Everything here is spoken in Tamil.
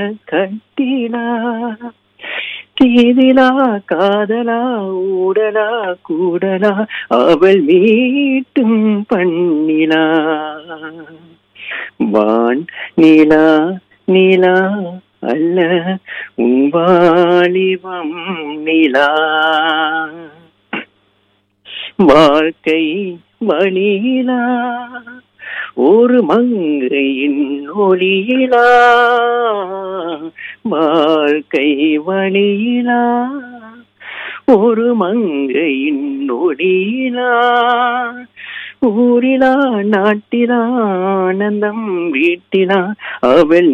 கட்டிலா தீதிலா காதலா ஊடலா கூடலா அவள் மீட்டும் பண்ணிலா வான் நீலா நீலா அல்ல உன் வாலிபம் நிலா வாழ்க்கை வழியிலா ஒரு மங்கையின் ஒளியிலா வாழ்க்கை வழியிலா ஒரு மங்கையின் ஒளியிலா ஊரிலா நாட்டிலா ஆனந்தம் வீட்டிலா அவள்